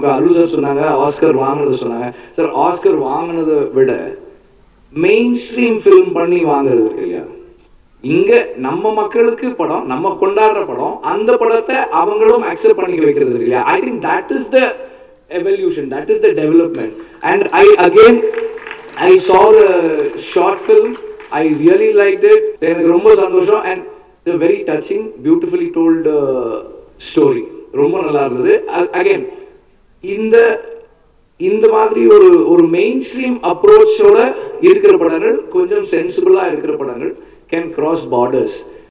இப்போ அருள் சார் சொன்னாங்க ஆஸ்கர் வாங்கினது சொன்னாங்க சார் ஆஸ்கர் வாங்கினதை விட மெயின் ஸ்ட்ரீம் ஃபிலிம் பண்ணி வாங்குறது இருக்கு இல்லையா இங்க நம்ம மக்களுக்கு படம் நம்ம கொண்டாடுற படம் அந்த படத்தை அவங்களும் அக்செப்ட் பண்ணிக்க வைக்கிறது இருக்கு இல்லையா I think that is the evolution that is the development and I again I saw the short film I really like it எனக்கு ரொம்ப சந்தோஷம் and the very touching beautifully told story ரொம்ப நல்லா இருந்தது அகைன் இந்த இந்த மாதிரி ஒரு ஒரு மெயின் ஸ்ட்ரீம் அப்ரோச்சோட இருக்கிற படங்கள் கொஞ்சம் சென்சிபிளா இருக்கிற படங்கள் கேன் கிராஸ் பார்டர்ஸ்